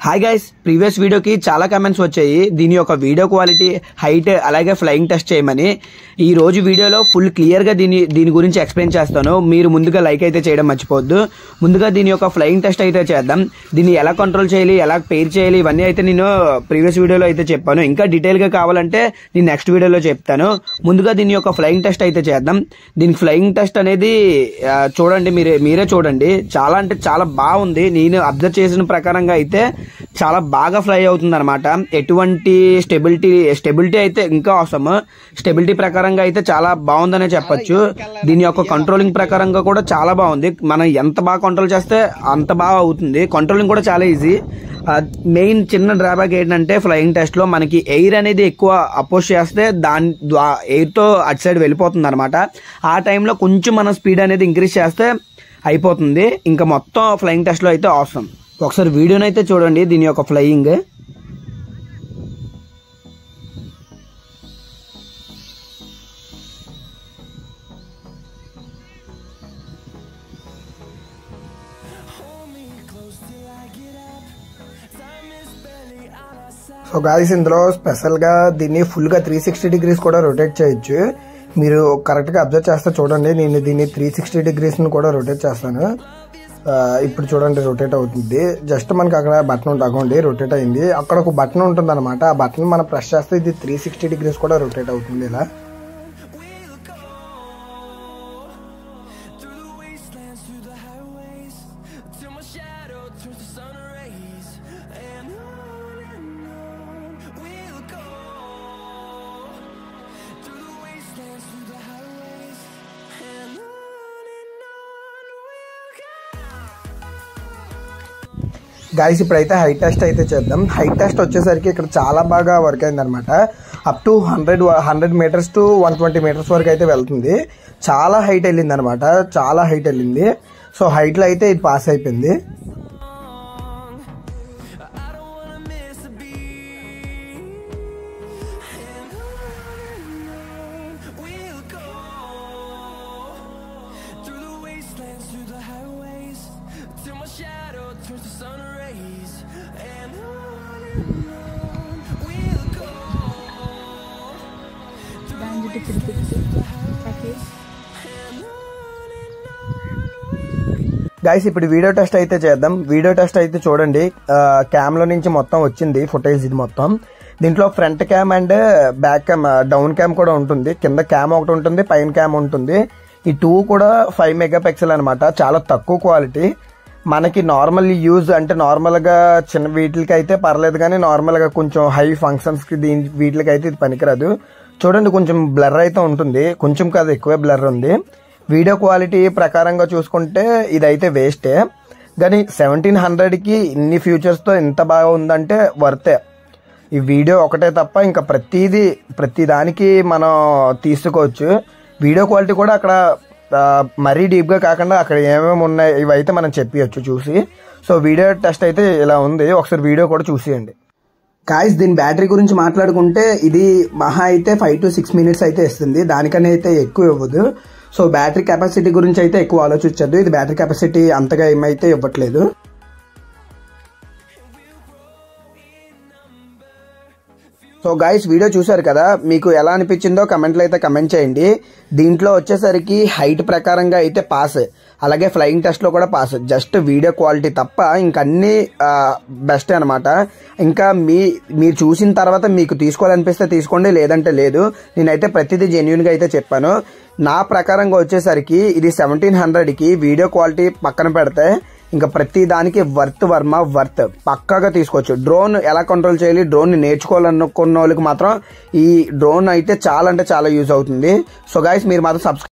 hi guys previous వీడియోకి చాలా comments వచ్చాయి దీని యొక్క వీడియో క్వాలిటీ హైట్ అలాగే ఫ్లయింగ్ టెస్ట్ చేయమని ఈ రోజు వీడియోలో ఫుల్ క్లియర్గా దీని దీని గురించి ఎక్స్ప్లెయిన్ చేస్తాను మీరు ముందుగా లైక్ అయితే చేయడం మర్చిపోవద్దు ముందుగా దీని యొక్క ఫ్లయింగ్ టెస్ట్ అయితే చేద్దాం దీన్ని ఎలా కంట్రోల్ చేయాలి ఎలా పేర్ చేయాలి ఇవన్నీ అయితే నేను ప్రీవియస్ వీడియోలో అయితే చెప్పాను ఇంకా డీటెయిల్గా కావాలంటే నేను నెక్స్ట్ వీడియోలో చెప్తాను ముందుగా దీని యొక్క ఫ్లయింగ్ టెస్ట్ అయితే చేద్దాం దీనికి ఫ్లయింగ్ టెస్ట్ అనేది ఆ, చూడండి మీరే మీరే చూడండి చాలా అంటే చాలా బాగుంది నేను అబ్జర్వ్ చేసిన ప్రకారంగా అయితే చాలా బాగా ఫ్లై అవుతుంది అనమాట ఎటువంటి స్టెబిలిటీ స్టెబిలిటీ అయితే ఇంకా అవసరం స్టెబిలిటీ ప్రకారంగా అయితే చాలా బాగుందనే చెప్పొచ్చు దీని యొక్క కంట్రోలింగ్ ప్రకారంగా కూడా చాలా బాగుంది మనం ఎంత బాగా కంట్రోల్ చేస్తే అంత బాగా అవుతుంది కంట్రోలింగ్ కూడా చాలా ఈజీ మెయిన్ చిన్న డ్రాబ్యాక్ ఏంటంటే ఫ్లయింగ్ టెస్ట్ లో మనకి ఎయిర్ అనేది ఎక్కువ అపోజ్ చేస్తే దాని ఎయిర్ తో అటు సైడ్ వెళ్ళిపోతుంది అనమాట ఆ టైంలో కొంచెం మనం స్పీడ్ అనేది ఇంక్రీజ్ చేస్తే అయిపోతుంది ఇంకా మొత్తం ఫ్లయింగ్ టెస్ట్ లో అయితే అవసరం ఒకసారి వీడియోని అయితే చూడండి దీని యొక్క ఫ్లయింగ్ సో గాయస్ ఇందులో స్పెషల్ గా దీన్ని ఫుల్ గా త్రీ సిక్స్టీ డిగ్రీస్ కూడా రొటేట్ చేయొచ్చు మీరు కరెక్ట్ గా అబ్జర్వ్ చేస్తే చూడండి నేను దీన్ని త్రీ సిక్స్టీ డిగ్రీస్ ని కూడా రొటేట్ చేస్తాను ఆ, ఇప్పుడు చూడండి రొటేట్ అవుతుంది జస్ట్ మనకి అక్కడ బటన్ ఉంటుంది రొటేట్ అయింది అక్కడ ఒక బటన్ ఉంటుంది అనమాట ఆ బటన్ మనం ప్రెస్ చేస్తే ఇది త్రీ సిక్స్టీ డిగ్రీస్ కూడా రొటేట్ అవుతుంది ఇలా గాయస్ ఇప్పుడైతే హైట్ టెస్ట్ అయితే చేద్దాం హైట్ టెస్ట్ వచ్చేసరికి ఇక్కడ చాలా బాగా వర్క్ అయింది అనమాట up to hundred hundred metres to one twenty metres వరకు అయితే వెళ్తుంది చాలా హైట్ వెళ్ళింది అనమాట చాలా హైట్ వెళ్ళింది సో హైట్లో అయితే ఇది పాస్ అయిపోయింది దాని చుట్టూ తిరిగి ప్యాకేజ్ గైస్ ఇప్పుడు వీడియో టెస్ట్ అయితే చేద్దాం వీడియో టెస్ట్ అయితే చూడండి క్యామ్ లో నుంచి మొత్తం వచ్చింది ఫుటేజ్ ఇది మొత్తం దీంట్లో front cam and back cam down cam కూడా ఉంటుంది కింద క్యామ్ ఒకటి ఉంటుంది పైన క్యామ్ ఉంటుంది ఈ టూ కూడా ఫైవ్ మెగా పిక్సెల్ అనమాట చాలా తక్కువ క్వాలిటీ మనకి నార్మల్ యూజ్ అంటే నార్మల్ గా చిన్న వీటికి అయితే పర్లేదు కానీ నార్మల్ గా కొంచెం హై ఫంక్షన్స్ కి దీని వీటికి అయితే ఇది పనికిరాదు చూడండి కొంచెం బ్లర్ అయితే ఉంటుంది కొంచెం కాదు ఎక్కువే బ్లర్ ఉంది వీడియో క్వాలిటీ ప్రకారంగా చూసుకుంటే ఇదైతే వేస్టే కానీ సెవెంటీన్ హండ్రెడ్కి ఇన్ని ఫ్యూచర్స్తో ఇంత బాగా ఉందంటే వర్తే ఈ వీడియో ఒకటే తప్ప ఇంకా ప్రతిదీ ప్రతి దానికి మనం తీసుకోవచ్చు వీడియో క్వాలిటీ కూడా అక్కడ ఆ, మరీ డీప్గా కాకుండా అక్కడ ఏమేమి ఉన్నాయి ఇవైతే మనం చెప్పవచ్చు చూసి సో వీడియో టెస్ట్ అయితే ఇలా ఉంది ఒకసారి వీడియో కూడా చూసేయండి కాయస్ దీని బ్యాటరీ గురించి మాట్లాడుకుంటే ఇది మహా అయితే ఫైవ్ టు సిక్స్ మినిట్స్ అయితే ఇస్తుంది దానికన్నా అయితే ఎక్కువ ఇవ్వదు సో బ్యాటరీ కెపాసిటీ గురించి అయితే ఎక్కువ ఆలోచించద్దు ఇది బ్యాటరీ కెపాసిటీ అంతగా ఏమైతే ఇవ్వట్లేదు సో గైస్ వీడియో చూసారు కదా మీకు ఎలా అనిపించిందో కమెంట్లో అయితే కమెంట్ చేయండి దీంట్లో వచ్చేసరికి హైట్ ప్రకారంగా అయితే పాస్ అలాగే ఫ్లయింగ్ టెస్ట్ లో కూడా పాస్ జస్ట్ వీడియో క్వాలిటీ తప్ప ఇంకన్నీ బెస్ట్ అనమాట ఇంకా మీ మీరు చూసిన తర్వాత మీకు తీసుకోవాలనిపిస్తే తీసుకోండి లేదంటే లేదు నేనైతే ప్రతిదీ జెన్యున్ గా అయితే చెప్పాను నా ప్రకారంగా వచ్చేసరికి ఇది సెవెంటీన్ హండ్రెడ్ కి వీడియో క్వాలిటీ పక్కన పెడితే ఇంకా ప్రతి దానికి వర్త్ వర్మ వర్త్ పక్కాగా తీసుకోవచ్చు డ్రోన్ ఎలా కంట్రోల్ చేయాలి డ్రోన్ ని నేర్చుకోవాలనుకున్న వాళ్ళకి మాత్రం ఈ డ్రోన్ అయితే చాలా అంటే చాలా యూజ్ అవుతుంది సో గైస్ మీరు మాత్రం సబ్స్క్రైబ్